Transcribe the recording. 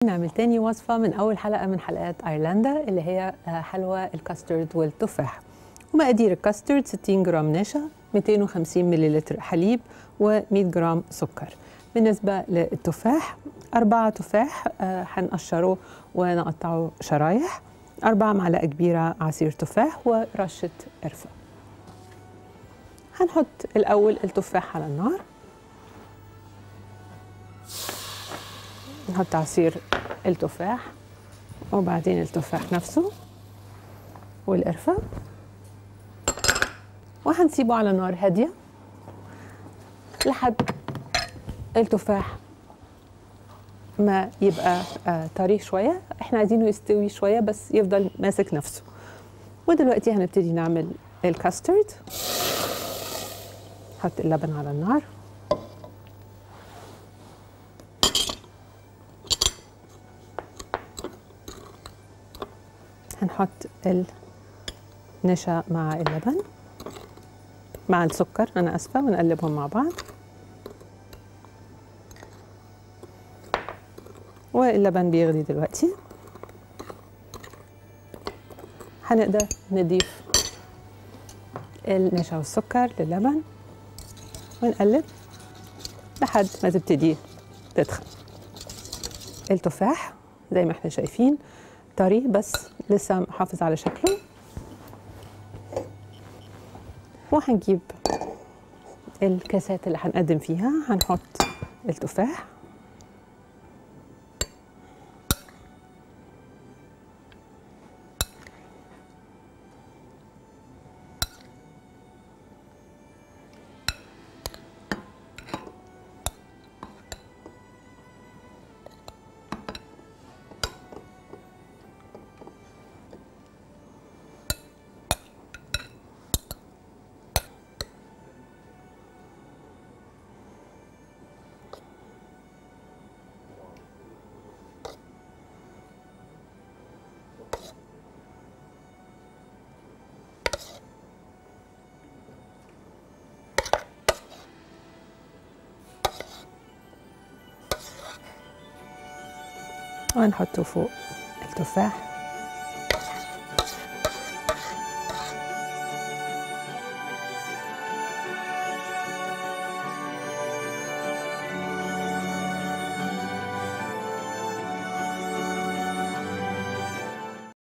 نعمل تاني وصفة من أول حلقة من حلقات أيرلندا اللي هي آه، حلوى الكاسترد والتفاح ومقادير الكاسترد 60 جرام نشا 250 مليلتر حليب و100 جرام سكر بالنسبة للتفاح أربعة تفاح آه، هنقشره ونقطعه شرايح أربعة معلقة كبيرة عصير تفاح ورشة قرفة هنحط الأول التفاح على النار نحط عصير التفاح وبعدين التفاح نفسه والقرفة وهنسيبه على نار هادية لحد التفاح ما يبقى آه طري شوية احنا عايزينه يستوي شوية بس يفضل ماسك نفسه ودلوقتي هنبتدي نعمل الكاسترد نحط اللبن على النار هنحط النشا مع اللبن مع السكر انا اسفه ونقلبهم مع بعض واللبن بيغلي دلوقتي هنقدر نضيف النشا والسكر للبن ونقلب لحد ما تبتدي تدخل التفاح زي ما احنا شايفين طري بس لسه محافظ على شكله وهنجيب الكاسات اللي هنقدم فيها هنحط التفاح وهنحطه فوق التفاح